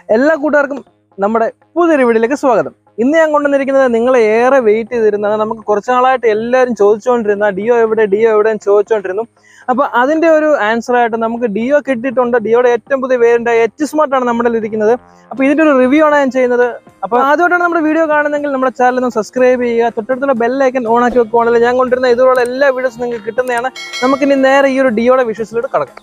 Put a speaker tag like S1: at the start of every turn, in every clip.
S1: എല്ലാ കൂട്ടുകാർക്കും നമ്മുടെ പുതിയൊരു വീഡിയോയിലേക്ക് സ്വാഗതം ഇന്ന് ഞാൻ കൊണ്ടുവന്നിരിക്കുന്നത് നിങ്ങളെ ഏറെ വെയിറ്റ് ചെയ്തിരുന്നത് നമുക്ക് കുറച്ച് നാളായിട്ട് എല്ലാവരും ചോദിച്ചുകൊണ്ടിരുന്ന ഡിയോ എവിടെ ഡിയോ എവിടെ എന്ന് ചോദിച്ചുകൊണ്ടിരുന്നു അപ്പൊ അതിന്റെ ഒരു ആൻസർ ആയിട്ട് നമുക്ക് ഡിയോ കിട്ടിയിട്ടുണ്ട് ഡിയോയുടെ ഏറ്റവും പുതിയ വേരിന്റെ എച്ച് സ്മാർട്ട് ആണ് നമ്മുടെ കയ്യിൽ ഇരിക്കുന്നത് അപ്പൊ ഇതിന്റെ ഒരു റിവ്യൂ ആണ് ഞാൻ ചെയ്യുന്നത് അപ്പൊ ആദ്യമായിട്ടാണ് നമ്മുടെ വീഡിയോ കാണുന്നെങ്കിൽ നമ്മുടെ ചാനൽ ഒന്ന് സബ്സ്ക്രൈബ് ചെയ്യുക തൊട്ടടുത്തുള്ള ബെല്ലൈക്കൻ ഓൺ ആക്കി വെക്കുവാണെങ്കിൽ ഞാൻ കൊണ്ടുവരുന്ന ഇതുപോലുള്ള എല്ലാ വീഡിയോസും നിങ്ങൾക്ക് കിട്ടുന്നതാണ് നമുക്കിനി നേരെ ഈ ഒരു ഡിയോയുടെ വിഷയത്തിലോട്ട് കടക്കാം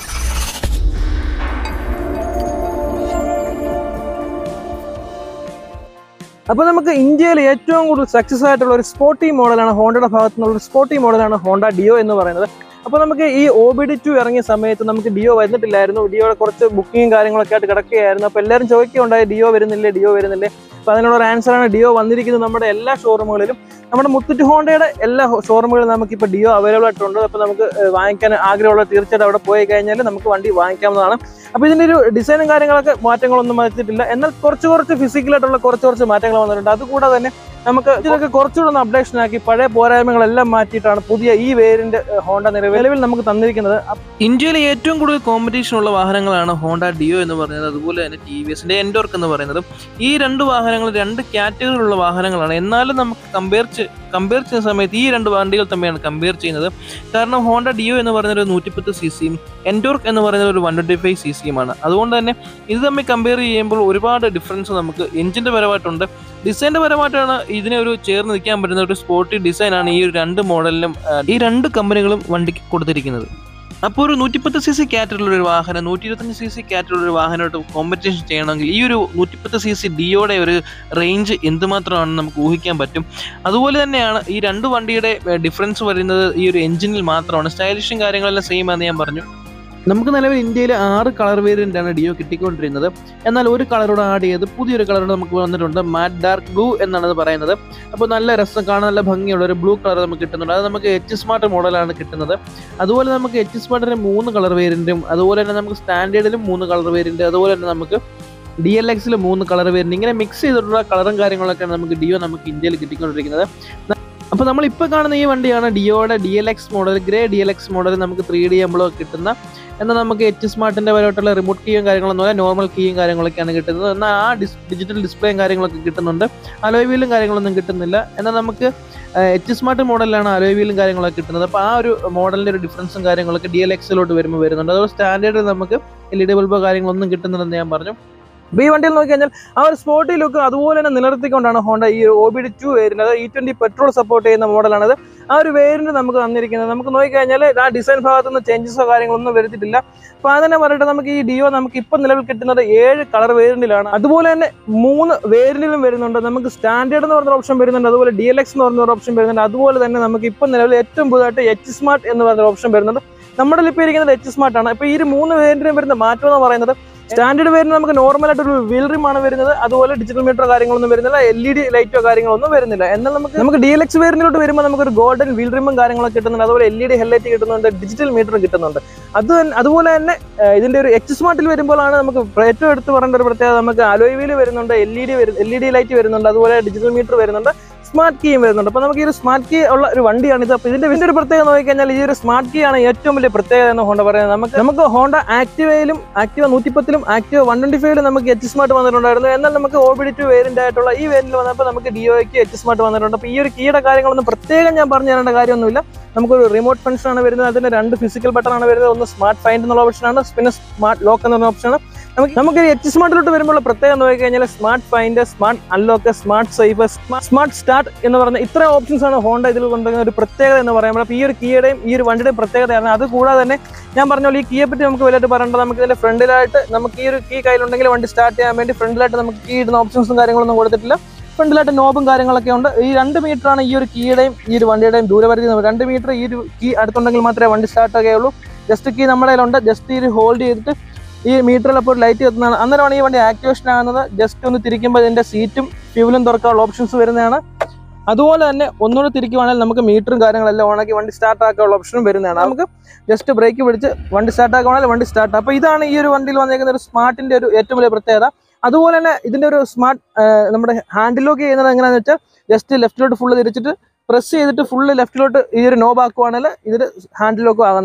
S1: അപ്പോൾ നമുക്ക് ഇന്ത്യയിൽ ഏറ്റവും കൂടുതൽ സക്സസ് ആയിട്ടുള്ള ഒരു സ്പോർട്ടി മോഡലാണ് ഹോണ്ടയുടെ ഭാഗത്തു നിന്നുള്ള ഒരു സ്പോർട്ടി മോഡലാണ് ഹോണ്ട ഡിയോ എന്ന് പറയുന്നത് അപ്പോൾ നമുക്ക് ഈ ഒ ബി ഡി ടു ഇറങ്ങിയ സമയത്ത് നമുക്ക് ഡിയോ വരുന്നിട്ടില്ലായിരുന്നു ഡിയോയുടെ കുറച്ച് ബുക്കിങ്ങും കാര്യങ്ങളൊക്കെ ആയിട്ട് കിടക്കുകയായിരുന്നു അപ്പോൾ എല്ലാവരും ചോദിക്കുകയുണ്ടായി ഡിയോ വരുന്നില്ലേ ഡിയോ വരുന്നില്ലേ അപ്പോൾ അതിനുള്ള ഒരു ആൻസറാണ് ഡിയോ വന്നിരിക്കുന്നത് നമ്മുടെ എല്ലാ ഷോറൂമുകളിലും നമ്മുടെ മുത്തുറ്റ് ഹോണ്ടയുടെ എല്ലാ ഷോറൂമുകളിലും നമുക്കിപ്പോൾ ഡിയോ അവൈലബിൾ ആയിട്ടുണ്ട് അപ്പോൾ നമുക്ക് ഏഹ്, വാങ്ങിക്കാൻ ആഗ്രഹമുള്ള തീർച്ചയായിട്ടും അവിടെ പോയി കഴിഞ്ഞാൽ നമുക്ക് വണ്ടി വാങ്ങിക്കാവുന്നതാണ് അപ്പോൾ ഇതിൻ്റെ ഒരു ഡിസൈനും കാര്യങ്ങളൊക്കെ മാറ്റങ്ങളൊന്നും വരുത്തിയിട്ടില്ല എന്നാൽ കുറച്ച് കുറച്ച് ഫിസിക്കലായിട്ടുള്ള കുറച്ച് കുറച്ച് മാറ്റങ്ങൾ വന്നിട്ടുണ്ട് അതുകൂടാതെ തന്നെ നമുക്ക് ഇതിലൊക്കെ കുറച്ചുകൂടെ ഒന്ന് അപ്ഡേഷൻ ആക്കി പഴയ പോരായ്മകളെല്ലാം മാറ്റിയിട്ടാണ് പുതിയ ഈ വേരിന്റെ ഹോണ്ട നിലവിൽ നമുക്ക് തന്നിരിക്കുന്നത്
S2: ഇന്ത്യയിലെ ഏറ്റവും കൂടുതൽ കോമ്പറ്റീഷൻ ഉള്ള വാഹനങ്ങളാണ് ഹോണ്ട ഡിയോ എന്ന് പറയുന്നത് അതുപോലെ തന്നെ ടി വി എസിന്റെ എൻഡോർക്ക് എന്ന് പറയുന്നത് ഈ രണ്ട് വാഹനങ്ങൾ രണ്ട് കാറ്റഗറിയിലുള്ള വാഹനങ്ങളാണ് എന്നാലും നമുക്ക് കമ്പയർ കമ്പയർ ചെയ്യുന്ന സമയത്ത് ഈ രണ്ട് വണ്ടികൾ തമ്മിലാണ് കമ്പയർ ചെയ്യുന്നത് കാരണം ഹോണ്ട ഡിയോ എന്ന് പറയുന്നത് ഒരു നൂറ്റിപ്പത്ത് സി സിയും എൻഡോർക്ക് എന്ന് പറയുന്നത് ഒരു വൺ ട്വൻറ്റി ഫൈവ് സി സിയുമാണ് അതുകൊണ്ട് തന്നെ ഇത് തമ്മിൽ കമ്പയർ ചെയ്യുമ്പോൾ ഒരുപാട് ഡിഫറൻസ് നമുക്ക് എഞ്ചിന്റെ പരമായിട്ടുണ്ട് ഡിസൈൻ്റെ പരമായിട്ടാണ് ഇതിനെ ഒരു ചേർന്ന് നിൽക്കാൻ പറ്റുന്ന ഒരു സ്പോർട്ടി ഡിസൈനാണ് ഈ ഒരു രണ്ട് മോഡലിലും ആ, ഈ രണ്ട് കമ്പനികളും വണ്ടിക്ക് കൊടുത്തിരിക്കുന്നത് അപ്പോൾ ഒരു നൂറ്റിപ്പത്ത് സി സി കാറ്റഗറിയുള്ള ഒരു വാഹനം നൂറ്റി ഇരുപത്തഞ്ച് സി സി കാറ്റഗറിയുള്ള ഒരു വാഹനമായിട്ട് കോമ്പറ്റീഷൻ ചെയ്യണമെങ്കിൽ ഈ ഒരു നൂറ്റിപ്പത്ത് സി സി ഡിയോടെ ഒരു റേഞ്ച് എന്തുമാത്രമാണെന്ന് നമുക്ക് ഊഹിക്കാൻ പറ്റും അതുപോലെ തന്നെയാണ് ഈ രണ്ട് വണ്ടിയുടെ ഡിഫറൻസ് വരുന്നത് ഈ ഒരു എഞ്ചിനിൽ മാത്രമാണ് സ്റ്റൈലിഷും കാര്യങ്ങളെല്ലാം സെയിം ആണെന്ന് ഞാൻ പറഞ്ഞു നമുക്ക് നിലവിൽ ഇന്ത്യയിൽ ആറ് കളർ വേരിയൻ്റാണ് ഡിയോ കിട്ടിക്കൊണ്ടിരുന്നത് എന്നാൽ ഒരു കളറോട് ആഡ് ചെയ്ത് പുതിയൊരു കളറോട് നമുക്ക് വന്നിട്ടുണ്ട് മാറ്റ് ഡാർക്ക് ബ്ലൂ എന്നാണ് അത് പറയുന്നത് അപ്പോൾ നല്ല രസം കാണാൻ നല്ല ഭംഗിയുള്ള ഒരു ബ്ലൂ കളർ നമുക്ക് കിട്ടുന്നുണ്ട് അത് നമുക്ക് എച്ച് സ്മാർട്ട് മോഡലാണ് കിട്ടുന്നത് അതുപോലെ നമുക്ക് എച്ച് സ്മാർട്ടിന് മൂന്ന് കളർ വേരിയൻറ്റും അതുപോലെ തന്നെ നമുക്ക് സ്റ്റാൻഡേർഡിലും മൂന്ന് കളർ വേരിയൻറ്റ് അതുപോലെ തന്നെ നമുക്ക് ഡി എൽ എക്സിൽ മൂന്ന് കളർ വേരിയൻറ്റ് ഇങ്ങനെ മിക്സ് ചെയ്തിട്ടുള്ള കളറും കാര്യങ്ങളൊക്കെയാണ് നമുക്ക് ഡിയോ നമുക്ക് ഇന്ത്യയിൽ കിട്ടിക്കൊണ്ടിരിക്കുന്നത് അപ്പോൾ നമ്മൾ ഇപ്പോൾ കാണുന്ന ഈ വണ്ടിയാണ് ഡിയോയുടെ D L X model grey D L X model നമുക്ക് ത്രീ ഡി എംബ്ലോ കിട്ടുന്ന എന്നാൽ നമുക്ക് എച്ച് സ്മാർട്ടിൻ്റെ പരമായിട്ടുള്ള റിമോട്ട് കീയും കാര്യങ്ങളൊന്നും അല്ല നോർമൽ കീയും കാര്യങ്ങളൊക്കെയാണ് കിട്ടുന്നത് എന്നാൽ ആ ഡിസ് ഡിജിറ്റൽ ഡിസ്പ്ലേയും കാര്യങ്ങളൊക്കെ കിട്ടുന്നുണ്ട് അലോയ് വീലും കാര്യങ്ങളൊന്നും കിട്ടുന്നില്ല എന്നാൽ നമുക്ക് എച്ച് സ്മാർട്ട് മോഡലിലാണ് അലോയ് വീലും കാര്യങ്ങളൊക്കെ കിട്ടുന്നത് അപ്പോൾ ആ ഒരു മോഡലിൻ്റെ ഒരു ഡിഫറൻസും കാര്യങ്ങളൊക്കെ ഡി എൽ എക്സിലോട്ട് വരുമ്പോൾ വരുന്നുണ്ട് അതുപോലെ സ്റ്റാൻഡേർഡിൽ നമുക്ക് എൽ ഇ ഡി ബൾബോ കാര്യങ്ങളൊന്നും കിട്ടുന്നില്ലെന്ന് ഞാൻ പറഞ്ഞു
S1: അപ്പൊ ഈ വണ്ടിയിൽ നോക്കി കഴിഞ്ഞാൽ ആ ഒരു സ്പോർട്ടി ലുക്ക് അതുപോലെ തന്നെ നിലനിർത്തിക്കൊണ്ടാണ് ഹോണ്ട ഈ O B D two variant E twenty petrol support ചെയ്യുന്ന മോഡലാണത് ആ ഒരു വേരിയന്റ് നമുക്ക് തന്നിരിക്കുന്നത് നമുക്ക് നോക്കിക്കഴിഞ്ഞാൽ ആ ഡിസൈൻ ഭാഗത്തുനിന്ന് ചേഞ്ചസോ കാര്യങ്ങളൊന്നും വരുത്തിയിട്ടില്ല അപ്പൊ അതന്നെ പറയട്ടെ നമുക്ക് ഈ ഡിയോ നമുക്ക് ഇപ്പം നിലവിൽ കിട്ടുന്നത് ഏഴ് കളർ വേരിയന്റിലാണ് അതുപോലെ തന്നെ മൂന്ന് വേരിയന്റിലും വരുന്നുണ്ട് നമുക്ക് സ്റ്റാൻഡേർഡ് എന്ന് പറഞ്ഞ ഓപ്ഷൻ വരുന്നുണ്ട് അതുപോലെ ഡി എൽ എക്സ് എന്ന് പറഞ്ഞ ഒരു ഓപ്ഷൻ വരുന്നുണ്ട് അതുപോലെ തന്നെ നമുക്ക് ഇപ്പം നിലവിൽ ഏറ്റവും പുതുതായിട്ട് എച്ച് സ്മാർട്ട് എന്ന് പറഞ്ഞ ഓപ്ഷൻ വരുന്നുണ്ട് നമ്മുടെ ഇപ്പോൾ ഇരിക്കുന്നത് എച്ച് സ്മാർട്ട് ആണ് ഇപ്പൊ ഈ ഒരു മൂന്ന് വേരിയന്റിനും വരുന്ന മാറ്റം എന്ന് പറയുന്നത് സ്റ്റാൻഡേർഡ് വരുന്നത് നമുക്ക് നോർമൽ ആയിട്ട് ഒരു വീൽ റിം ആണ് വരുന്നത് അതുപോലെ ഡിജിറ്റൽ മീറ്ററോ കാര്യങ്ങളൊന്നും വരുന്നില്ല എൽ ഇ ഡി ലൈറ്റോ കാര്യങ്ങളൊന്നും വരുന്നില്ല എന്നാൽ നമുക്ക് നമുക്ക് ഡി എൽ എക്സ് വേരിയന്റിലോട്ട് വരുമ്പോൾ നമുക്ക് ഒരു ഗോൾഡൻ വീൽ റിമും കാര്യങ്ങളൊക്കെ കിട്ടുന്നുണ്ട് അതുപോലെ എൽ ഇ ഡി ഹെഡ്ലൈറ്റ് കിട്ടുന്നുണ്ട് ഡിജിറ്റൽ മീറ്ററും കിട്ടുന്നുണ്ട് അത് തന്നെ- അതുപോലെ തന്നെ ഏഹ്, ഇതിന്റെ ഒരു എച്ച് സ്മാർട്ടിൽ വരുമ്പോഴാണ് നമുക്ക് ഏറ്റവും എടുത്ത് പറയേണ്ട ഒരു പ്രത്യേകത നമുക്ക് അലോയ് വീൽ വരുന്നുണ്ട് L E D L E D light വരുന്നുണ്ട് അതുപോലെ ഡിജിറ്റൽ മീറ്റർ വരുന്നുണ്ട് സ്മാർട്ട് കീയും വരുന്നുണ്ട് അപ്പോൾ നമുക്ക് ഈ ഒരു സ്മാർട്ട് കീ ഉള്ള ഒരു വണ്ടിയാണ് ഇത് അപ്പോൾ ഇതിന്റെ ഇതിന്റെ ഒരു പ്രത്യേകത നോക്കിക്കഴിഞ്ഞാൽ ഈ ഒരു സ്മാർട്ട് കീ ആണ് ഏറ്റവും വലിയ പ്രത്യേകത എന്ന് ഹോണ്ട പറയുന്നത് നമുക്ക് നമുക്ക് ഹോണ്ട ആക്ടിവയിലും ആക്ടിവ നൂറ്റിപ്പത്തിലും ആക്ടിവ വൺ ട്വന്റി ഫൈവിലും നമുക്ക് എച്ച് സ്മാർട്ട് വന്നിട്ടുണ്ടായിരുന്നു എന്നാൽ നമുക്ക് O B D two variant ആയിട്ടുള്ള ഈ വേരിയന്റിൽ വന്നപ്പോൾ നമുക്ക് ഡിഒയ്ക്ക് എച്ച് സ്മാർട്ട് വന്നിട്ടുണ്ട് അപ്പോൾ ഈ ഒരു കീയുടെ കാര്യങ്ങളൊന്നും പ്രത്യേകം ഞാൻ പറഞ്ഞു തരേണ്ട കാര്യമൊന്നുമില്ല നമുക്കൊരു റിമോട്ട് ഫംഗ്ഷൻ ആണ് വരുന്നത് അതിന് രണ്ട് ഫിസിക്കൽ ബട്ടൺ ആണ് വരുന്നത് ഒന്ന് സ്മാർട്ട് ഫൈൻഡ് എന്നുള്ള ഓപ്ഷനാണ് പിന്നെ സ്മാർട്ട് ലോക്ക് എന്ന് പറഞ്ഞ ഓപ്ഷനാണ് നമുക്ക് നമുക്ക് എച്ച് സ്മാർട്ടിലോട്ട് വരുമ്പോൾ പ്രത്യേകം നോക്കി കഴിഞ്ഞാൽ smart find smart unlock smart safe smart start എന്ന് പറഞ്ഞ ഇത്ര ഓപ്ഷൻസ് ആണ് ഹോണ്ട ഇതിൽ കൊണ്ടുവരുന്ന ഒരു പ്രത്യേകത എന്ന് പറയുമ്പോൾ അപ്പോൾ ഈ ഒരു കീയുടെയും ഈ ഒരു വണ്ടിയുടെയും പ്രത്യേകതയാണ് അത് കൂടാതെ തന്നെ ഞാൻ പറഞ്ഞ പോലെ ഈ കീയെ പറ്റി നമുക്ക് വലുതായിട്ട് പറയേണ്ടത് നമുക്ക് ഇതിന്റെ ഫ്രണ്ടിലായിട്ട് നമുക്ക് ഈ ഒരു കീ കയ്യിലുണ്ടെങ്കിൽ വണ്ടി സ്റ്റാർട്ട് ചെയ്യാൻ വേണ്ടി ഫ്രണ്ടിലായിട്ട് നമുക്ക് കീ ഇടുന്ന ഓപ്ഷൻസും കാര്യങ്ങളൊന്നും കൊടുത്തിട്ടില്ല ഫ്രണ്ടിലായിട്ട് നോബും കാര്യങ്ങളൊക്കെ ഉണ്ട് ഈ രണ്ട് മീറ്റർ ആണ് ഈ ഒരു കീയുടെയും ഈ ഒരു വണ്ടിയുടെയും ദൂരപരിധി എന്ന് പറയുന്നത്. രണ്ട് മീറ്റർ ഈ ഒരു കീ അടുത്തുണ്ടെങ്കിൽ മാത്രമേ വണ്ടി സ്റ്റാർട്ട് ആകുകയുള്ളൂ ജസ്റ്റ് കീ നമ്മുടെ കയ്യിലുണ്ട് ജസ്റ്റ് ഈ ഒരു ഹോൾഡ് ചെയ്തിട്ട് ഈ മീറ്ററിൽ അപ്പോൾ ഒരു ലൈറ്റ് എത്തുന്നതാണ് അന്നേരമാണ് ഈ വണ്ടി ആക്ടിവേഷൻ ആകുന്നത് ജസ്റ്റ് ഒന്ന് തിരിക്കുമ്പോൾ ഇതിന്റെ സീറ്റും ഫ്യൂവലും തുറക്കാനുള്ള ഓപ്ഷൻസ് വരുന്നതാണ് അതുപോലെ തന്നെ ഒന്നുകൂടെ തിരിക്കുവാണെങ്കിൽ നമുക്ക് മീറ്ററും കാര്യങ്ങളെല്ലാം ഓണാക്കി വണ്ടി സ്റ്റാർട്ട് ആക്കാനുള്ള ഓപ്ഷനും വരുന്നതാണ് നമുക്ക് ജസ്റ്റ് ബ്രേക്ക് പിടിച്ച് വണ്ടി സ്റ്റാർട്ട് ആക്കുവാണെങ്കിൽ വണ്ടി സ്റ്റാർട്ട് അപ്പോൾ ഇതാണ് ഈ ഒരു വണ്ടിയിൽ വന്നേക്കുന്ന ഒരു സ്മാർട്ടിന്റെ ഒരു ഏറ്റവും വലിയ പ്രത്യേകത അതുപോലെ തന്നെ ഇതിന്റെ ഒരു സ്മാർട്ട് നമ്മുടെ ഹാൻഡിൽ ലോക്ക് ചെയ്യുന്നത് എങ്ങനെയാണെന്ന് വെച്ചാൽ ജസ്റ്റ് ലെഫ്റ്റിലോട്ട് ഫുള്ള് തിരിച്ചിട്ട് പ്രസ് ചെയ്തിട്ട് ഫുള്ള് ലെഫ്റ്റിലോട്ട് ഈ ഒരു നോബ് ആക്കുവാണെങ്കിൽ ഇതിൽ ഹാൻഡിൽ ലോക്ക് ആകുന്നതാണ്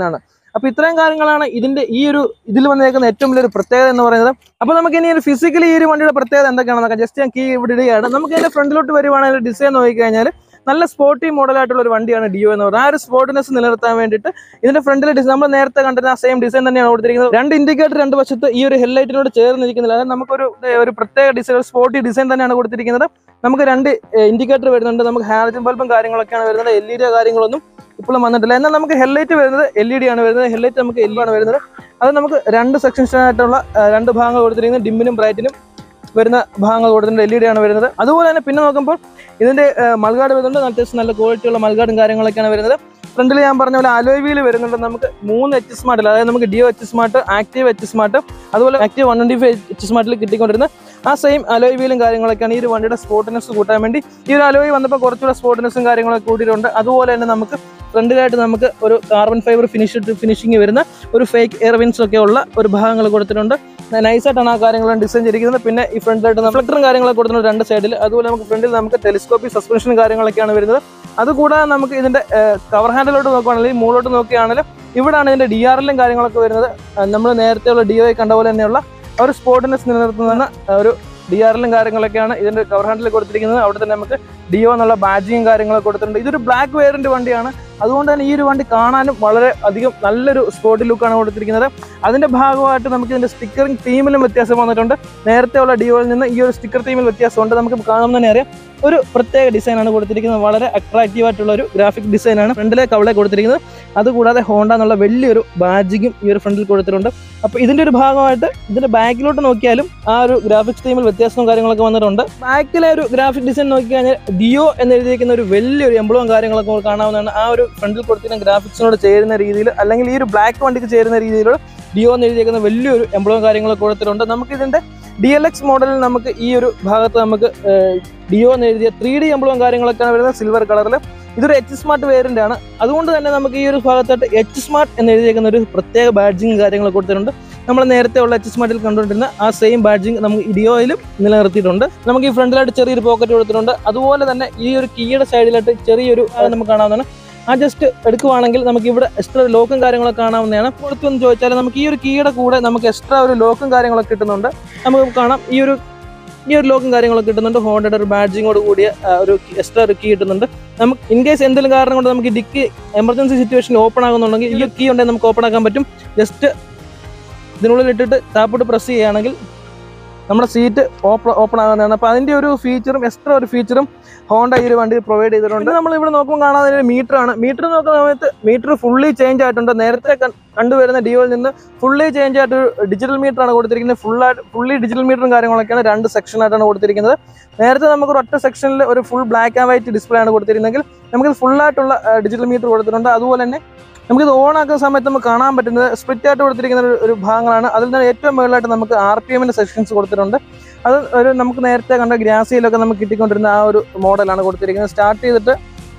S1: അപ്പോൾ ഇത്രയും കാര്യങ്ങളാണ് ഇതിന്റെ ഈ ഒരു ഇതിൽ വന്നേക്കുന്ന ഏറ്റവും വലിയൊരു പ്രത്യേകത എന്ന് പറയുന്നത് അപ്പോൾ നമുക്ക് ഇനി ഒരു ഫിസിക്കലി ഈ ഒരു വണ്ടിയുടെ പ്രത്യേകത എന്തൊക്കെയാണെന്ന് നോക്കാം ജസ്റ്റ് ഞാൻ കീ ഇവിടെ ഇടുകയാണ് നമുക്ക് ഇതിന്റെ ഫ്രണ്ടിലോട്ട് വരുവാണെങ്കിൽ ഡിസൈൻ നോക്കിക്കഴിഞ്ഞാൽ നല്ല സ്പോർട്ടി മോഡലായിട്ടുള്ള ഒരു വണ്ടിയാണ് ഡിയോ എന്ന് പറയുന്നത് ആ ഒരു സ്പോർട്ടിനെസ് നിലനിർത്താൻ വേണ്ടിയിട്ട് ഇതിന്റെ ഫ്രണ്ടിലെ ഡിസൈൻ നമ്മൾ നേരത്തെ കണ്ടിരുന്ന ആ സെയിം ഡിസൈൻ തന്നെയാണ് കൊടുത്തിരിക്കുന്നത് രണ്ട് ഇൻഡിക്കേറ്റർ രണ്ട് വശത്ത് ഈ ഒരു ഹെഡ്ലൈറ്റിനോട് ചേർന്നിരിക്കുന്നില്ല അതായത് നമുക്കൊരു ഏ, ഒരു പ്രത്യേക ഡിസൈൻ സ്പോർട്ടി ഡിസൈൻ തന്നെയാണ് കൊടുത്തിരിക്കുന്നത് നമുക്ക് രണ്ട് ഇൻഡിക്കേറ്റർ വരുന്നുണ്ട് നമുക്ക് ഹാലജൻ ബൾബും കാര്യങ്ങളൊക്കെയാണ് വരുന്നത് എൽ ഇ ഡി കാര്യങ്ങളൊന്നും ഇപ്പോഴും വന്നിട്ടില്ല എന്നാൽ നമുക്ക് ഹെഡ്ലൈറ്റ് വരുന്നത് എൽ ഇ ഡി ആണ് വരുന്നത് ഹെഡ്ലൈറ്റ് നമുക്ക് എൽ ആണ് വരുന്നത് അത് നമുക്ക് രണ്ട് സെക്ഷൻസ് ആയിട്ടുള്ള ആ, രണ്ട് ഭാഗങ്ങൾ കൊടുത്തിരിക്കുന്നത് ഡിമ്മിനും ബ്രൈറ്റിനും വരുന്ന ഭാഗങ്ങൾ കൊടുത്തിട്ടുണ്ട് എൽ ഇ ഡി ആണ് വരുന്നത് അതുപോലെ തന്നെ പിന്നെ നോക്കുമ്പോൾ ഇതിന്റെ മൾഗാർഡ് വരുന്നുണ്ട് അത്യാവശ്യം നല്ല ക്വാളിറ്റി ഉള്ള മൾഗാർഡും കാര്യങ്ങളൊക്കെയാണ് വരുന്നത് ഫ്രണ്ടിൽ ഞാൻ പറഞ്ഞ പോലെ അലോയ് വീൽ വരുന്നുണ്ട് നമുക്ക് മൂന്ന് എച്ച് സ്മാർട്ടിൽ അതായത് നമുക്ക് Dio H smart active H smart അതുപോലെ active one twenty five H സ്മാർട്ടിൽ കിട്ടിക്കൊണ്ടിരുന്ന ആ സെയിം അലോയ് വീലും കാര്യങ്ങളൊക്കെയാണ് ഈ ഒരു വണ്ടിയുടെ സ്പോർട്ടിനെസ് കൂട്ടാൻ വേണ്ടി ഈ ഒരു അലോയ് വന്നപ്പോൾ കുറച്ചുകൂടെ സ്പോർട്ടിനെസ്സും കാര്യങ്ങളൊക്കെ കൂട്ടിയിട്ടുണ്ട് അതുപോലെ തന്നെ നമുക്ക് ഫ്രണ്ടിലായിട്ട് നമുക്ക് ഒരു കാർബൺ ഫൈബർ ഫിനിഷ് ഫിനിഷിങ് വരുന്ന ഒരു ഫേക്ക് എയർവിൻസ് ഒക്കെ ഉള്ള ഒരു ഭാഗങ്ങൾ കൊടുത്തിട്ടുണ്ട് നൈസായിട്ടാണ് ആ കാര്യങ്ങളും ഡിസൈൻ ചെയ്തിരിക്കുന്നത് പിന്നെ ഈ ഫ്രണ്ടിലായിട്ട് റിഫ്ലക്ടറും കാര്യങ്ങളൊക്കെ കൊടുത്തിട്ടുണ്ട് രണ്ട് സൈഡിൽ അതുപോലെ നമുക്ക് ഫ്രണ്ടിൽ നമുക്ക് ടെലിസ്കോപ്പി സസ്പെൻഷനും കാര്യങ്ങളൊക്കെയാണ് വരുന്നത് അതുകൂടാതെ നമുക്ക് ഇതിന്റെ കവർ ഹാൻഡിലോട്ട് നോക്കുകയാണെങ്കിൽ മുകളിലോട്ട് നോക്കുകയാണെങ്കിൽ ഇവിടാണ് ഇതിന്റെ ഡി ആർ എല്ലും കാര്യങ്ങളൊക്കെ വരുന്നത് നമ്മൾ നേരത്തെയുള്ള ഡി ഒ കണ്ട പോലെ തന്നെയുള്ള ആ ഒരു സ്പോർട്ടിനെസ് നിലനിർത്തുന്ന ആ ഒരു ഡി ആർ എല്ലും കാര്യങ്ങളൊക്കെയാണ് ഇതിന്റെ കവർ ഹാൻഡിൽ കൊടുത്തിരിക്കുന്നത് അവിടെ തന്നെ നമുക്ക് ഡിഒ എന്നുള്ള ബാഡ്ജിങ് കാര്യങ്ങളൊക്കെ കൊടുത്തിട്ടുണ്ട് ഇതൊരു ബ്ലാക്ക് വേരിയന്റ് വണ്ടിയാണ് അതുകൊണ്ട് തന്നെ ഈ ഒരു വണ്ടി കാണാനും വളരെ അധികം നല്ലൊരു സ്പോർട്ടി ലുക്കാണ് കൊടുത്തിരിക്കുന്നത് അതിന്റെ ഭാഗമായിട്ട് നമുക്ക് ഇതിന്റെ സ്റ്റിക്കറിംഗ് തീമിലും വ്യത്യാസം വന്നിട്ടുണ്ട് നേരത്തെ ഉള്ള ഡിയോയിൽ നിന്ന് ഈ ഒരു സ്റ്റിക്കർ തീമിൽ വ്യത്യാസമുണ്ട് നമുക്ക് കാണുമ്പോൾ തന്നെ അറിയാം ഒരു പ്രത്യേക ഡിസൈനാണ് കൊടുത്തിരിക്കുന്നത് വളരെ അട്രാക്റ്റീവ് ആയിട്ടുള്ള ഒരു ഗ്രാഫിക് ഡിസൈനാണ് ഫ്രണ്ടിലേക്ക് അവിടെ കൊടുത്തിരിക്കുന്നത് അതുകൂടാതെ ഹോണ്ട എന്നുള്ള വലിയൊരു ബാഡ്ജിങ്ങും ഈ ഒരു ഫ്രണ്ടിൽ കൊടുത്തിട്ടുണ്ട് അപ്പോൾ ഇതിന്റെ ഒരു ഭാഗമായിട്ട് ഇതിന്റെ ബാക്കിലോട്ട് നോക്കിയാലും ആ ഒരു ഗ്രാഫിക്സ് തീമിൽ വ്യത്യാസവും കാര്യങ്ങളൊക്കെ വന്നിട്ടുണ്ട് ബാക്കിലെ ഒരു ഗ്രാഫിക് ഡിസൈൻ നോക്കിക്കഴിഞ്ഞാൽ ഡിയോ എന്ന് എഴുതിയിരിക്കുന്ന ഒരു വലിയൊരു എംബ്ലവും കാര്യങ്ങളൊക്കെ നമുക്ക് കാണാവുന്നതാണ് ആ ഒരു ഫ്രണ്ടിൽ കൊടുത്തിരിക്കുന്ന ഗ്രാഫിക്സിനോട് ചേരുന്ന രീതിയിൽ അല്ലെങ്കിൽ ഈ ഒരു ബ്ലാക്ക് വണ്ടിക്ക് ചേരുന്ന രീതിയിലുള്ള ഡിയോ എന്ന് എഴുതിയിരിക്കുന്ന വലിയൊരു എംബ്ലവും കാര്യങ്ങളൊക്കെ കൊടുത്തിട്ടുണ്ട് നമുക്ക് ഇതിന്റെ ഡി എൽ എക്സ് മോഡലിൽ നമുക്ക് ഈ ഒരു ഭാഗത്ത് നമുക്ക് ഡിയോ എന്ന് എഴുതിയ ത്രീ ഡി എംബ്ലവും കാര്യങ്ങളൊക്കെയാണ് വരുന്നത് സിൽവർ കളറിൽ ഇതൊരു എച്ച് സ്മാർട്ട് വേരിയന്റ് ആണ് അതുകൊണ്ട് തന്നെ നമുക്ക് ഈ ഒരു ഭാഗത്തായിട്ട് എച്ച് സ്മാർട്ട് എന്ന് എഴുതിയേക്കുന്ന ഒരു പ്രത്യേക ബാഡ്ജിങ് കാര്യങ്ങൾ കൊടുത്തിട്ടുണ്ട് നമ്മൾ നേരത്തെ ഉള്ള എച്ച് സ്മാർട്ടിൽ കണ്ടുകൊണ്ടിരുന്ന ആ സെയിം ബാഡ്ജിങ് നമുക്ക് ഇഡിയോയിലും നിലനിർത്തിയിട്ടുണ്ട് നമുക്ക് ഈ ഫ്രണ്ടിലായിട്ട് ചെറിയൊരു പോക്കറ്റ് കൊടുത്തിട്ടുണ്ട് അതുപോലെ തന്നെ ഈ ഒരു കീയുടെ സൈഡിലായിട്ട് ചെറിയൊരു ആ, നമുക്ക് കാണാവുന്നതാണ് ആ ജസ്റ്റ് എടുക്കുവാണെങ്കിൽ നമുക്ക് ഇവിടെ എക്സ്ട്രാ ലോക്കും കാര്യങ്ങളൊക്കെ കാണാവുന്നതാണ് കൊടുത്തെന്ന് ചോദിച്ചാൽ നമുക്ക് ഈ ഒരു കീയുടെ കൂടെ നമുക്ക് എക്സ്ട്രാ ഒരു ലോക്കും കാര്യങ്ങളൊക്കെ കിട്ടുന്നുണ്ട് നമുക്ക് കാണാം ഈ ഒരു ഈ ഒരു ലോക്കും കാര്യങ്ങളൊക്കെ കിട്ടുന്നുണ്ട് ഹോണ്ടയുടെ ഒരു ബാഡ്ജിങ്ങോട് കൂടിയ ആ, ഒരു എക്സ്ട്രാ ഒരു കീ കിട്ടുന്നുണ്ട് നമുക്ക് ഇൻ കേസ് എന്തെങ്കിലും കാരണം കൊണ്ട് നമുക്ക് ഡിക്ക് എമർജൻസി സിറ്റുവേഷൻ ഓപ്പൺ ആകുന്നുണ്ടെങ്കിൽ ഈ കീ ഉണ്ടെങ്കിൽ നമുക്ക് ഓപ്പൺ ആക്കാൻ പറ്റും ജസ്റ്റ് ഇതിനുള്ളിൽ ഇട്ടിട്ട് താപ്പോട്ട് പ്രസ് ചെയ്യുകയാണെങ്കിൽ നമ്മുടെ സീറ്റ് ഓപ്പൺ ഓപ്പൺ ആകുന്നതാണ് അപ്പോൾ അതിൻ്റെ ഒരു ഫീച്ചറും എക്സ്ട്രാ ഒരു ഫീച്ചറും ഹോണ്ട ഈ ഒരു വണ്ടി പ്രൊവൈഡ് ചെയ്തിട്ടുണ്ട് നമ്മൾ ഇവിടെ നോക്കുമ്പോൾ കാണാൻ ഒരു മീറ്റർ ആണ് മീറ്റർ നോക്കുന്ന സമയത്ത് മീറ്റർ ഫുള്ളി ചേഞ്ച് ആയിട്ടുണ്ട് നേരത്തെ കൺ- കണ്ടുവരുന്ന ഡിയോയിൽ നിന്ന് ഫുള്ളി ചേഞ്ച് ആയിട്ട് ഒരു ഡിജിറ്റൽ മീറ്റർ ആണ് കൊടുത്തിരിക്കുന്നത് ഫുള്ളായിട്ട് ഫുള്ളി ഡിജിറ്റൽ മീറ്ററും കാര്യങ്ങളൊക്കെയാണ് രണ്ട് സെക്ഷൻ ആയിട്ടാണ് കൊടുത്തിരിക്കുന്നത് നേരത്തെ നമുക്ക് ഒരു ഒറ്റ സെക്ഷനിൽ ഒരു full black and white display ആണ് കൊടുത്തിരുന്നെങ്കിൽ നമുക്ക് ഫുള്ളായിട്ടുള്ള ഡിജിറ്റൽ മീറ്റർ കൊടുത്തിട്ടുണ്ട് അതുപോലെ തന്നെ നമുക്കിത് ഓൺ ആക്കുന്ന സമയത്ത് നമുക്ക് കാണാൻ പറ്റുന്നത് സ്പ്ലിറ്റ് ആയിട്ട് കൊടുത്തിരിക്കുന്ന ഒരു- ഒരു ഭാഗങ്ങളാണ് അതിൽ നിന്ന് ഏറ്റവും മുകളിലായിട്ട് നമുക്ക് ആർ പി എമ്മിന്റെ സെക്ഷൻസ് കൊടുത്തിട്ടുണ്ട് അത് ഒരു നമുക്ക് നേരത്തെ കണ്ട ഗ്രാസിയിലൊക്കെ നമുക്ക് കിട്ടിക്കൊണ്ടിരുന്ന ആ ഒരു മോഡലാണ് കൊടുത്തിരിക്കുന്നത് സ്റ്റാർട്ട് ചെയ്തിട്ട്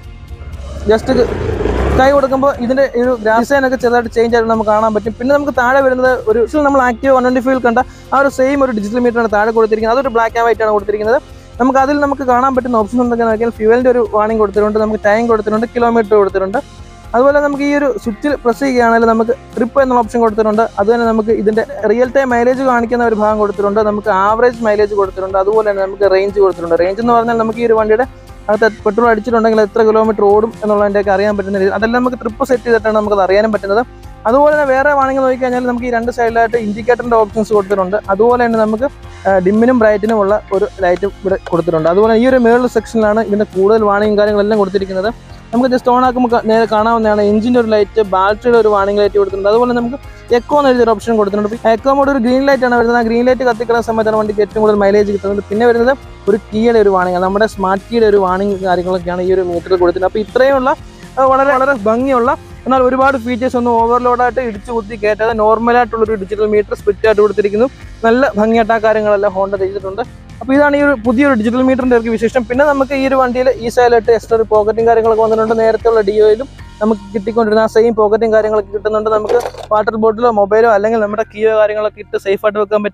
S1: ജസ്റ്റ് കൈ കൊടുക്കുമ്പോൾ ഇതിന്റെ ഈ ഒരു ഡിസൈൻ ഒക്കെ ചെറുതായിട്ട് ചേഞ്ച് ആയിട്ട് നമുക്ക് കാണാൻ പറ്റും പിന്നെ നമുക്ക് താഴെ വരുന്നത് ഒരു ഇതിൽ നമ്മൾ ആക്റ്റീവ് വൺ ട്വന്റി ഫൈവ് കണ്ട ആ ഒരു സെയിം ഒരു ഡിജിറ്റൽ മീറ്റർ ആണ് താഴെ കൊടുത്തിരിക്കുന്നത് അതൊരു ബ്ലാക്ക് ആൻഡ് വൈറ്റ് ആണ് കൊടുത്തിരിക്കുന്നത് നമുക്ക് അതിൽ നമുക്ക് കാണാൻ പറ്റുന്ന ഓപ്ഷൻ എന്തൊക്കെ നോക്കിയാൽ ഫ്യൂവലിന്റെ ഒരു വാണിംഗ് കൊടുത്തിട്ടുണ്ട് നമുക്ക് ടൈം കൊടുത്തിട്ടുണ്ട് കിലോമീറ്റർ കൊടുത്തിട്ടുണ്ട് അതുപോലെ നമുക്ക് ഈ ഒരു സ്വിച്ചിൽ പ്രസ് ചെയ്യുകയാണെങ്കിൽ നമുക്ക് ട്രിപ്പ് എന്നുള്ള ഓപ്ഷൻ കൊടുത്തിട്ടുണ്ട് അതുതന്നെ നമുക്ക് ഇതിന്റെ റിയൽ ടൈം മൈലേജ് കാണിക്കുന്ന ഒരു ഭാഗം കൊടുത്തിട്ടുണ്ട് നമുക്ക് ആവറേജ് മൈലേജ് കൊടുത്തിട്ടുണ്ട് അതുപോലെ തന്നെ നമുക്ക് റേഞ്ച് കൊടുത്തിട്ടുണ്ട് റേഞ്ച് എന്ന് പറഞ്ഞാൽ നമുക്ക് ഈ ഒരു വണ്ടിയുടെ അകത്ത് പെട്രോൾ അടിച്ചിട്ടുണ്ടെങ്കിൽ എത്ര കിലോമീറ്റർ ഓടും എന്നുള്ളതിൻ്റെയൊക്കെ അറിയാൻ പറ്റുന്ന രീതി അതെല്ലാം നമുക്ക് ട്രിപ്പ് സെറ്റ് ചെയ്തിട്ടാണ് നമുക്കത് അറിയാനും പറ്റുന്നത് അതുപോലെ തന്നെ വേറെ വേണമെങ്കിൽ നോക്കിക്കഴിഞ്ഞാൽ നമുക്ക് ഈ രണ്ട് സൈഡിലായിട്ട് ഇൻഡിക്കേറ്ററിന്റെ ഓപ്ഷൻസ് കൊടുത്തിട്ടുണ്ട് അതുപോലെ തന്നെ നമുക്ക് ഡിമ്മിനും ബ്രൈറ്റിനും ഉള്ള ഒരു ലൈറ്റ് ഇവിടെ കൊടുത്തിട്ടുണ്ട് അതുപോലെ ഈ ഒരു മേളിൽ സെക്ഷനിലാണ് ഇതിന്റെ കൂടുതൽ വാണിംഗ് കാര്യങ്ങളെല്ലാം കൊടുത്തിരിക്കുന്നത് നമുക്ക് ജസ്റ്റ് ഓൺ ആക്കുമ്പോൾ ക- നേരെ കാണാവുന്നതാണ് എഞ്ചിന്റെ ഒരു ലൈറ്റ് ബാറ്ററിയുടെ ഒരു വാണിംഗ് ലൈറ്റ് കൊടുത്തിട്ടുണ്ട് അതുപോലെ നമുക്ക് എക്കോ എന്ന് എഴുതിയൊരു ഓപ്ഷൻ കൊടുത്തിട്ടുണ്ട് എക്കോ മോഡ് ഒരു ഗ്രീൻ ലൈറ്റ് ആണ് വരുന്നത് ആ ഗ്രീൻ ലൈറ്റ് കത്തിക്കുന്ന സമയത്താണ് വണ്ടിക്ക് ഏറ്റവും കൂടുതൽ മൈലേജ് കിട്ടുന്നത് പിന്നെ വരുന്നത് ഒരു കീയുടെ ഒരു വാണിംഗ് നമ്മുടെ സ്മാർട്ട് കീയുടെ ഒരു വാണിംഗ് കാര്യങ്ങളൊക്കെയാണ് ഈ ഒരു മീറ്ററിൽ കൊടുത്തിട്ടുണ്ട് അപ്പോൾ ഇത്രയുള്ള ആ, വളരെ വളരെ ഭംഗിയുള്ള എന്നാൽ ഒരുപാട് ഫീച്ചേഴ്സ് ഒന്നും ഓവർലോഡായിട്ട് ഇടിച്ചു കുത്തി കയറ്റാതെ നോർമലായിട്ടുള്ള ഒരു ഡിജിറ്റൽ മീറ്റർ സ്പ്ലിറ്റ് ആയിട്ട് കൊടുത്തിരിക്കുന്നു നല്ല ഭംഗിയായിട്ട് ആ കാര്യങ്ങളെല്ലാം ഹോണ്ട ചെയ്തിട്ടുണ്ട് അപ്പോൾ ഇതാണ് ഈ ഒരു പുതിയൊരു ഡിജിറ്റൽ മീറ്ററിന്റെ ഒരു വിശേഷം പിന്നെ നമുക്ക് ഈ ഒരു വണ്ടിയിൽ ഈ സൈഡിലായിട്ട് എക്സ്ട്രാ ഒരു പോക്കറ്റും കാര്യങ്ങളൊക്കെ വന്നിട്ടുണ്ട് നേരത്തെ ഉള്ള ഡിയോയിലും നമുക്ക് കിട്ടിക്കൊണ്ടിരുന്ന ആ സെയിം പോക്കറ്റും കാര്യങ്ങളൊക്കെ കിട്ടുന്നുണ്ട് നമുക്ക് വാട്ടർ ബോട്ടിലോ മൊബൈലോ അല്ലെങ്കിൽ നമ്മുടെ കീയോ കാര്യങ്ങളൊക്കെ ഇട്ട് സേഫ് ആയിട്ട് വെക്കാൻ പറ്റിയ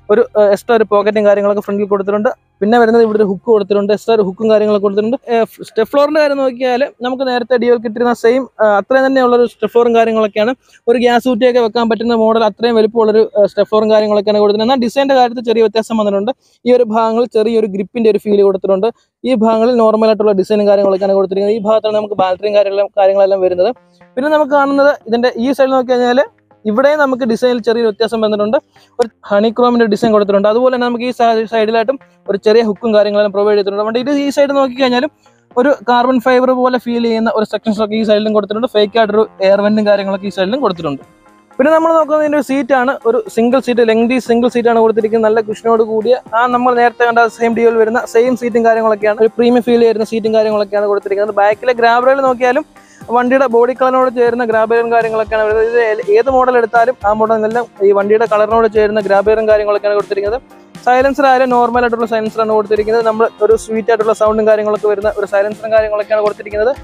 S1: ഒരു എക്സ്ട്രാ ഒരു പോക്കറ്റും കാര്യങ്ങളൊക്കെ ഫ്രണ്ടിൽ കൊടുത്തിട്ടുണ്ട് പിന്നെ വരുന്നത് ഇവിടെ ഒരു ഹുക്ക് കൊടുത്തിട്ടുണ്ട് എക്സ്ട്രാ ഒരു ഹുക്കും കാര്യങ്ങളൊക്കെ കൊടുത്തിട്ടുണ്ട് സ്റ്റെപ്പ് ഫ്ലോറിന്റെ കാര്യം നോക്കിയാൽ നമുക്ക് നേരത്തെ ഡിയോയിൽ കിട്ടിയിരുന്ന സെയിം അത്രയും തന്നെയുള്ള ഒരു സ്റ്റെപ്പ് ഫ്ലോറും കാര്യങ്ങളൊക്കെയാണ് ഒരു ഗ്യാസ് ഊറ്റിയൊക്കെ വെക്കാൻ പറ്റുന്ന മോഡൽ അത്രയും വലുപ്പമുള്ളൊരു സ്റ്റെപ്പ് ഫ്ലോറും കാര്യങ്ങളൊക്കെയാണ് കൊടുത്തിട്ടുണ്ട് എന്നാൽ ഡിസൈൻ്റെ കാര്യത്തിൽ ചെറിയ വ്യത്യാസം വന്നിട്ടുണ്ട് ഈ ഒരു ഭാഗങ്ങളിൽ ചെറിയൊരു ഗ്രിപ്പിന്റെ ഒരു ഫീൽ കൊടുത്തിട്ടുണ്ട് ഈ ഭാഗങ്ങളിൽ നോർമൽ ആയിട്ടുള്ള ഡിസൈനും കാര്യങ്ങളൊക്കെയാണ് കൊടുത്തിരിക്കുന്നത് ഈ ഭാഗത്താണ് നമുക്ക് ബാറ്ററിയും കാര്യങ്ങളും കാര്യങ്ങളെല്ലാം വരുന്നത് പിന്നെ നമുക്ക് കാണുന്നത് ഇതിന്റെ ഈ സൈഡിൽ നോക്കി കഴിഞ്ഞാൽ ഇവിടെ നമുക്ക് ഡിസൈനിൽ ചെറിയൊരു വ്യത്യാസം വന്നിട്ടുണ്ട് ഒരു ഹണിക്രോമിന്റെ ഡിസൈൻ കൊടുത്തിട്ടുണ്ട് അതുപോലെ തന്നെ നമുക്ക് ഈ സൈ- സൈഡിലായിട്ടും ഒരു ചെറിയ ഹുക്കും കാര്യങ്ങളെല്ലാം പ്രൊവൈഡ് ചെയ്തിട്ടുണ്ട് അതുകൊണ്ട് ഇത് ഈ സൈഡ് നോക്കി കഴിഞ്ഞാലും ഒരു കാർബൺ ഫൈബർ പോലെ ഫീൽ ചെയ്യുന്ന ഒരു സെക്ഷൻസ് ഒക്കെ ഈ സൈഡിലും കൊടുത്തിട്ടുണ്ട് ഫേക്ക് ആയിട്ടൊരു എയർ വെന്റും കാര്യങ്ങളൊക്കെ ഈ സൈഡിലും കൊടുത്തിട്ടുണ്ട് പിന്നെ നമ്മൾ നോക്കുന്നതിന്റെ ഒരു സീറ്റാണ് ഒരു സിംഗിൾ സീറ്റ് ലെങ്തി സിംഗിൾ സീറ്റാണ് കൊടുത്തിരിക്കുന്നത് നല്ല കുഷനോട് കൂടിയ ആ നമ്മൾ നേരത്തെ കണ്ട സെയിം ഡിയോയിൽ വരുന്ന സെയിം സീറ്റും കാര്യങ്ങളൊക്കെയാണ് ഒരു പ്രീമിയം ഫീൽ ചെയ്യുന്ന സീറ്റും കാര്യങ്ങളൊക്കെയാണ് കൊടുത്തിരിക്കുന്നത് ബാക്കിലെ ഗ്രാബറയിൽ നോക്കിയാലും വണ്ടിയുടെ ബോഡി കളറിനോട് ചേരുന്ന ഗ്രാബിയറും കാര്യങ്ങളൊക്കെയാണ് വരുന്നത് ഇത് ഏ- ഏത് മോഡൽ എടുത്താലും ആ മോഡലെല്ലാം ഈ വണ്ടിയുടെ കളറിനോട് ചേരുന്ന ഗ്രാബിയറും കാര്യങ്ങളൊക്കെയാണ് കൊടുത്തിരിക്കുന്നത് സൈലൻസർ ആയാലും നോർമൽ ആയിട്ടുള്ള സൈലൻസറാണ് കൊടുത്തിരിക്കുന്നത് നമ്മൾ ഒരു സ്വീറ്റ് ആയിട്ടുള്ള സൗണ്ടും കാര്യങ്ങളൊക്കെ വരുന്ന ഒരു സൈലൻസറും കാര്യങ്ങളൊക്കെയാണ് കൊടുത്തിരിക്കുന്നത്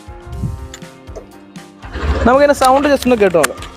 S1: നമുക്കിതിന്റെ സൗണ്ട് ജസ്റ്റ് ഒന്ന് കേട്ടോ നോക്കാം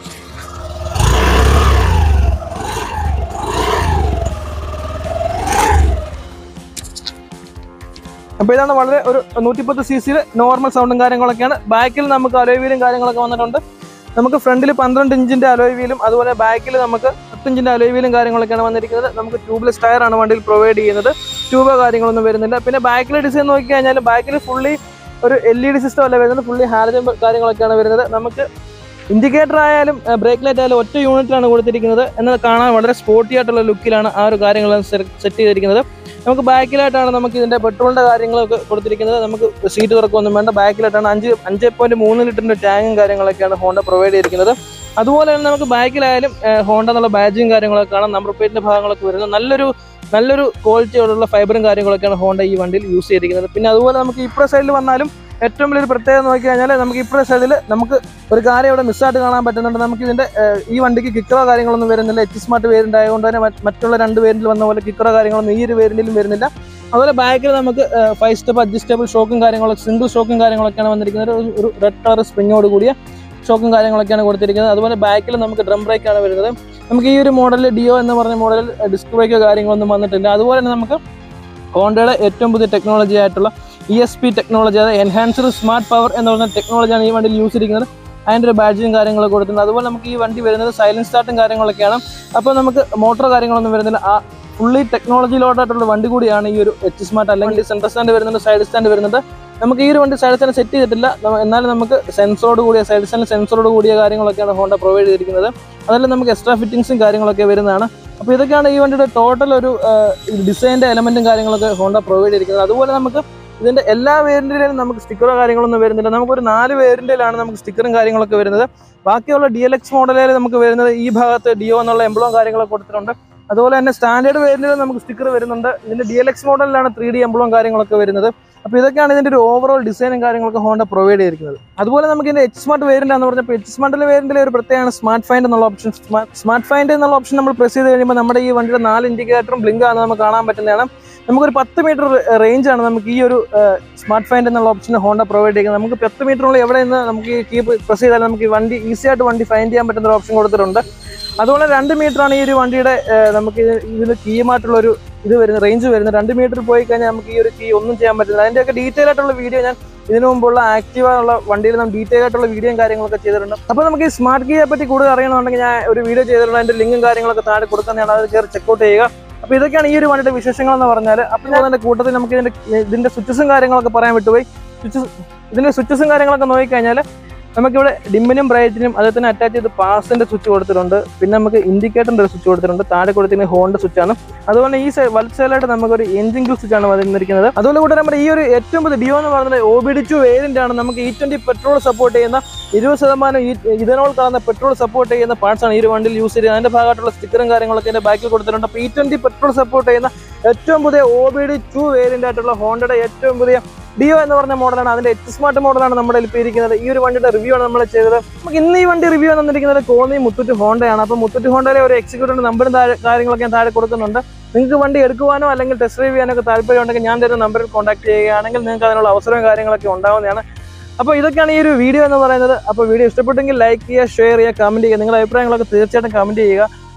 S1: അപ്പോൾ ഇതാണ് വളരെ ഒരു നൂറ്റിപ്പത്ത് സി സിയിൽ നോർമൽ സൗണ്ടും കാര്യങ്ങളൊക്കെയാണ് ബാക്കിൽ നമുക്ക് അലോയ് വീലും കാര്യങ്ങളൊക്കെ വന്നിട്ടുണ്ട് നമുക്ക് ഫ്രണ്ടിൽ പന്ത്രണ്ട് ഇഞ്ചിന്റെ അലോയ് വീലും അതുപോലെ ബാക്കിൽ നമുക്ക് പത്ത് ഇഞ്ചിന്റെ അലോയ് വീലും കാര്യങ്ങളൊക്കെയാണ് വന്നിരിക്കുന്നത് നമുക്ക് ട്യൂബ്ലെസ് ടയർ ആണ് വണ്ടിയിൽ പ്രൊവൈഡ് ചെയ്യുന്നത് ട്യൂബോ കാര്യങ്ങളൊന്നും വരുന്നില്ല പിന്നെ ബാക്കിലെ ഡിസൈൻ നോക്കി കഴിഞ്ഞാൽ ബാക്കിൽ ഫുള്ളി ഒരു എൽ ഇ ഡി സിസ്റ്റം അല്ല വരുന്നത് ഫുള്ളി ഹാലജൻ കാര്യങ്ങളൊക്കെയാണ് വരുന്നത് നമുക്ക് ഇൻഡിക്കേറ്റർ ആയാലും ബ്രേക്ക് ലൈറ്റ് ആയാലും ഒറ്റ യൂണിറ്റിലാണ് കൊടുത്തിരിക്കുന്നത് എന്നാൽ കാണാൻ വളരെ സ്പോർട്ടി ആയിട്ടുള്ള ലുക്കിലാണ് ആ ഒരു കാര്യങ്ങൾ സെറ്റ് ചെയ്തിരിക്കുന്നത് നമുക്ക് ബാക്കിലായിട്ടാണ് നമുക്ക് ഇതിന്റെ പെട്രോളിന്റെ കാര്യങ്ങളൊക്കെ കൊടുത്തിരിക്കുന്നത് നമുക്ക് സീറ്റ് തുറക്കൊന്നും വേണ്ട ബാക്കിലായിട്ടാണ് അഞ്ച് അഞ്ച് പോയിന്റ് മൂന്ന് ലിറ്ററിന്റെ ടാങ്കും കാര്യങ്ങളൊക്കെയാണ് ഹോണ്ട പ്രൊവൈഡ് ചെയ്തിരിക്കുന്നത് അതുപോലെ തന്നെ നമുക്ക് ബാക്കിലായാലും ഏഹ്, ഹോണ്ട എന്നുള്ള ബാഡ്ജും കാര്യങ്ങളൊക്കെ കാണാം നമ്പർ പ്ലേറ്റിന്റെ ഭാഗങ്ങളൊക്കെ വരുന്നത് നല്ലൊരു നല്ലൊരു ക്വാളിറ്റിയോടുള്ള ഫൈബറും കാര്യങ്ങളൊക്കെയാണ് ഹോണ്ട ഈ വണ്ടിയിൽ യൂസ് ചെയ്തിരിക്കുന്നത് പിന്നെ അതുപോലെ നമുക്ക് ഇപ്പുറ സൈഡിൽ വന്നാലും ഏറ്റവും വലിയൊരു പ്രത്യേകത നോക്കി കഴിഞ്ഞാൽ നമുക്ക് ഇപ്പുറ സൈഡിൽ നമുക്ക് ഒരു കാര്യം ഇവിടെ മിസ്സായിട്ട് കാണാൻ പറ്റുന്നുണ്ട് നമുക്ക് ഇതിന്റെ ഏഹ്, ഈ വണ്ടിക്ക് കിക്കറോ കാര്യങ്ങളൊന്നും വരുന്നില്ല എച്ച് സ്മാർട്ട് വേരിയന്റ് ആയതുകൊണ്ട് തന്നെ മറ്റ് മറ്റുള്ള രണ്ട് വേരിയന്റിൽ വന്ന പോലെ കിക്കറോ കാര്യങ്ങളൊന്നും ഈ ഒരു വേരിയന്റിലും വരുന്നില്ല അതുപോലെ ബാക്കിൽ നമുക്ക് ഫൈവ് സ്റ്റെപ്പ് അഡ്ജസ്റ്റബിൾ ഷോക്കും കാര്യങ്ങളൊക്കെ സിംഗിൾ ഷോക്കും കാര്യങ്ങളൊക്കെയാണ് വന്നിരിക്കുന്നത് ഒരു- ഒരു റെഡ് കളർ സ്പ്രിങ്ങോട് കൂടിയ ഷോക്കും കാര്യങ്ങളൊക്കെയാണ് കൊടുത്തിരിക്കുന്നത് അതുപോലെ ബാക്കിൽ നമുക്ക് ഡ്രം ബ്രേക്ക് ആണ് വരുന്നത് നമുക്ക് ഈ ഒരു മോഡലിൽ ഡിയോ എന്ന് പറഞ്ഞ മോഡലിൽ ഡിസ്ക് ബ്രേക്കോ കാര്യങ്ങളൊന്നും വന്നിട്ടില്ല അതുപോലെ തന്നെ നമുക്ക് ഹോണ്ടയുടെ ഏറ്റവും പുതിയ ടെക്നോളജി ആയിട്ടുള്ള ഇ എസ് പി ടെക്നോളജി അതായത് എൻഹാൻസ്ഡ് സ്മാർട്ട് പവർ എന്ന് പറയുന്ന ടെക്നോളജിയാണ് ഈ വണ്ടിയിൽ യൂസ് ചെയ്തിരിക്കുന്നത് അതിൻ്റെ ഒരു ബാഡ്ജും കാര്യങ്ങളൊക്കെ കൊടുത്തിട്ടുണ്ട് അതുപോലെ നമുക്ക് ഈ വണ്ടി വരുന്നത് സൈലൻസ് സ്റ്റാർട്ടും കാര്യങ്ങളൊക്കെയാണ് അപ്പോൾ നമുക്ക് മോട്ടോർ കാര്യങ്ങളൊന്നും വരുന്നില്ല ആ ഫുള്ളി ടെക്നോളജി ലോഡായിട്ടുള്ള വണ്ടി കൂടിയാണ് ഈ ഒരു എച്ച് സ്മാർട്ട് അല്ലെങ്കിൽ സെൻട്രൽ സ്റ്റാൻഡ് വരുന്നുണ്ട് സൈഡ് സ്റ്റാൻഡ് വരുന്നുണ്ട് നമുക്ക് ഈ ഒരു വണ്ടി സൈഡ് സ്റ്റാൻഡ് സെറ്റ് ചെയ്തിട്ടില്ല നമ്മ- എന്നാലും നമുക്ക് സെൻസറോട് കൂടിയ സൈഡ് സ്റ്റാൻഡ് സെൻസറോട് കൂടിയ കാര്യങ്ങളൊക്കെയാണ് ഹോണ്ട പ്രൊവൈഡ് ചെയ്തിരിക്കുന്നത് അതെല്ലാം നമുക്ക് എക്സ്ട്രാ ഫിറ്റിംഗ്സും കാര്യങ്ങളൊക്കെ വരുന്നതാണ് അപ്പോൾ ഇതൊക്കെയാണ് ഈ വണ്ടിയുടെ ടോട്ടൽ ഒരു ഡിസൈൻ്റെ എലമെന്റും കാര്യങ്ങളൊക്കെ ഹോണ്ട പ്രൊവൈഡ് ചെയ്തിരിക്കുന്നത് അതുപോലെ നമുക്ക് ഇതിന്റെ എല്ലാ വേരിയന്റിലും നമുക്ക് സ്റ്റിക്കറോ കാര്യങ്ങളൊന്നും വരുന്നില്ല നമുക്കൊരു നാല് വേരിയന്റിലാണ് നമുക്ക് സ്റ്റിക്കറും കാര്യങ്ങളൊക്കെ വരുന്നത് ബാക്കിയുള്ള ഡി എൽ എക്സ് മോഡലിൽ നമുക്ക് വരുന്നത് ഈ ഭാഗത്ത് ഡിയോ എന്നുള്ള എംബ്ലവും കാര്യങ്ങളൊക്കെ കൊടുത്തിട്ടുണ്ട് അതുപോലെ തന്നെ സ്റ്റാൻഡേർഡ് വേരിയന്റിൽ നമുക്ക് സ്റ്റിക്കർ വരുന്നുണ്ട് ഇതിന്റെ ഡി എൽ എക്സ് മോഡലിലാണ് ത്രീ ഡി എംബ്ലവും കാര്യങ്ങളൊക്കെ വരുന്നത് അപ്പോൾ ഇതൊക്കെയാണ് ഇതിന്റെ ഒരു ഓവറോൾ ഡിസൈനും കാര്യങ്ങളൊക്കെ ഹോണ്ട പ്രൊവൈഡ് ചെയ്തിരിക്കുന്നത് അതുപോലെ നമുക്ക് ഇതിന്റെ എച്ച് സ്മാർട്ട് വേരിയന്റ് എന്ന് പറഞ്ഞപ്പോൾ എച്ച് സ്മാർട്ടിലെ വേരിയന്റിലെ ഒരു പ്രത്യേകമാണ് സ്മാർട്ട് ഫൈൻഡ് എന്നുള്ള ഓപ്ഷൻ സ്മാർട്ട് ഫൈൻഡ് എന്നുള്ള ഓപ്ഷൻ നമ്മൾ പ്രസ് ചെയ്ത് കഴിയുമ്പോൾ നമ്മുടെ ഈ വണ്ടിയുടെ നാല് ഇൻഡിക്കേറ്ററും ബ്ലിങ്ക് ആണ് നമുക്ക് കാണാൻ പറ്റുന്നതാണ് നമുക്കൊരു പത്ത് മീറ്റർ റേഞ്ച് ആണ് നമുക്ക് ഈ ഒരു സ്മാർട്ട് ഫൈൻഡ് എന്നുള്ള ഓപ്ഷൻ ഹോണ്ട പ്രൊവൈഡ് ചെയ്യുന്നത് നമുക്ക് പത്ത് മീറ്ററിനുള്ളിൽ എവിടെ നിന്ന് നമുക്ക് ഈ കീ പ്രസ് ചെയ്താൽ നമുക്ക് ഈ വണ്ടി ഈസി ആയിട്ട് വണ്ടി ഫൈൻഡ് ചെയ്യാൻ പറ്റുന്ന ഒരു ഓപ്ഷൻ കൊടുത്തിട്ടുണ്ട് അതുപോലെ രണ്ട് മീറ്റർ ആണ് ഈ ഒരു വണ്ടിയുടെ ഏഹ്, നമുക്ക് ഇത് ഇതിന് കീയുമായിട്ടുള്ള ഒരു ഇത് വരുന്നത് റേഞ്ച് വരുന്നത് രണ്ട് മീറ്റർ പോയി കഴിഞ്ഞാൽ നമുക്ക് ഈ ഒരു കീ ഒന്നും ചെയ്യാൻ പറ്റില്ല അതിൻ്റെയൊക്കെ ഡീറ്റെയിൽ ആയിട്ടുള്ള വീഡിയോ ഞാൻ ഇതിനു മുമ്പുള്ള ആക്റ്റീവ ഉള്ള വണ്ടിയിൽ നാം ഡീറ്റെയിൽ ആയിട്ടുള്ള വീഡിയോയും കാര്യങ്ങളൊക്കെ ചെയ്തിട്ടുണ്ട് അപ്പോൾ നമുക്ക് ഈ സ്മാർട്ട് കീയെ പറ്റി കൂടുതൽ അറിയണമെന്നുണ്ടെങ്കിൽ ഞാൻ ഒരു വീഡിയോ ചെയ്തിട്ടുണ്ട് അതിന്റെ ലിങ്കും കാര്യങ്ങളൊക്കെ താഴെ കൊടുക്കുന്നതാണ് അത് കയറി ചെക്കൗട്ട് ചെയ്യുക അപ്പോൾ ഇതൊക്കെയാണ് ഈ ഒരു വണ്ടിയുടെ വിശേഷങ്ങൾ എന്ന് പറഞ്ഞാൽ അപ്പോൾ ഞാൻ അതിന്റെ കൂട്ടത്തിൽ നമുക്ക് ഇതിന്റെ ഇതിന്റെ സ്വിച്ചസും കാര്യങ്ങളൊക്കെ പറയാൻ വിട്ടുപോയി സ്വിച്ചസ് ഇതിന്റെ സ്വിച്ചസും കാര്യങ്ങളൊക്കെ നോക്കിക്കഴിഞ്ഞാൽ നമുക്കിവിടെ ഡിമ്മിനും ബ്രൈറ്റിനും അതിൽ തന്നെ അറ്റാച്ച് ചെയ്ത് പാസിന്റെ സ്വിച്ച് കൊടുത്തിട്ടുണ്ട് പിന്നെ നമുക്ക് ഇൻഡിക്കേറ്ററിന്റെ ഒരു സ്വിച്ച് കൊടുത്തിട്ടുണ്ട് താഴെ കൊടുത്തിരിക്കുന്ന ഹോണിന്റെ സ്വിച്ച് ആണ് അതുപോലെ ഈ സൈഡ് വലത് സൈഡിലായിട്ട് നമുക്കൊരു എഞ്ചിൻ ഗിൽ സ്വിച്ച് ആണ് വന്നിരിക്കുന്നത് അതുപോലെ കൂടെ നമ്മുടെ ഈ ഒരു ഏറ്റവും പുതിയ ഡിയോ എന്ന് പറയുന്നത് O B D two variant ആണ് നമുക്ക് ഇ ട്വന്റി പെട്രോൾ സപ്പോർട്ട് ചെയ്യുന്ന ഇരുപത് ശതമാനം ഈ ഇഥനോൾ കലർന്ന പെട്രോൾ സപ്പോർട്ട് ചെയ്യുന്ന പാർട്സ് ആണ് ഈ ഒരു വണ്ടിയിൽ യൂസ് ചെയ്യുന്നത് അതിന്റെ ഭാഗമായിട്ടുള്ള സ്റ്റിക്കറും കാര്യങ്ങളൊക്കെ ഇതിന്റെ ബാക്കിൽ കൊടുത്തിട്ടുണ്ട് അപ്പോൾ ഇ ട്വന്റി പെട്രോൾ സപ്പോർട്ട് ചെയ്യുന്ന ഏറ്റവും പുതിയ O B D two variant ആയിട്ടുള്ള ഹോണ്ടയുടെ ഏറ്റവും പുതിയ ഡിയോ എന്ന് പറഞ്ഞ മോഡലാണ് അതിന്റെ എച്ച് സ്മാർട്ട് മോഡലാണ് നമ്മുടെ ഇപ്പോൾ ഇരിക്കുന്നത് ഈ ഒരു വണ്ടിയുടെ റിവ്യൂ ആണ് നമ്മൾ ചെയ്തത് നമുക്ക് ഇന്ന് ഈ വണ്ടി റിവ്യൂ തന്നിരിക്കുന്നത് കോന്നി മുത്തൂറ്റ് ഹോണ്ടയാണ് അപ്പോൾ മുത്തൂറ്റ് ഹോണ്ടയിലെ ഒരു എക്സിക്യൂട്ടീവ് നമ്പറും താഴെ കാര്യങ്ങളൊക്കെ ഞാൻ താഴെ കൊടുക്കുന്നുണ്ട് നിങ്ങൾക്ക് വണ്ടി എടുക്കുവാനോ അല്ലെങ്കിൽ ടെസ്റ്റ് ഡ്രൈവ് ചെയ്യാനൊക്കെ താല്പര്യം ഉണ്ടെങ്കിൽ ഞാൻ തരുന്ന നമ്പറിൽ കോൺടാക്ട് ചെയ്യുകയാണെങ്കിൽ നിങ്ങൾക്ക് അതിനുള്ള അവസരവും കാര്യങ്ങളൊക്കെ ഉണ്ടാവുന്നതാണ് അപ്പോൾ ഇതൊക്കെയാണ് ഈ ഒരു വീഡിയോ എന്ന് പറയുന്നത് അപ്പോൾ വീഡിയോ ഇഷ്ടപ്പെട്ടെങ്കിൽ ലൈക്ക് ചെയ്യുക ഷെയർ ചെയ്യുക കമന്റ് ചെയ്യുക നിങ്ങളുടെ അഭിപ്രായങ്ങളൊക്കെ തീർച്ചയായിട്ടും കമന്റ് ചെയ്യുക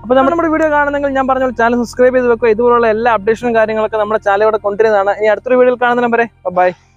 S1: അപ്പോൾ നമ്മൾ നമ്മുടെ വീഡിയോ കാണുന്നെങ്കിൽ ഞാൻ പറഞ്ഞ ചാനൽ സബ്സ്ക്രൈബ് ചെയ്ത് വെക്കുക ഇതുപോലുള്ള എല്ലാ അപ്ഡേഷനും കാര്യങ്ങളൊക്കെ നമ്മുടെ ചാനൽ ഇവിടെ കൊണ്ടുവരുന്നതാണ് ഇനി അടുത്തൊരു വീഡിയോയിൽ കാണുന്ന നമ്പറേ ബൈ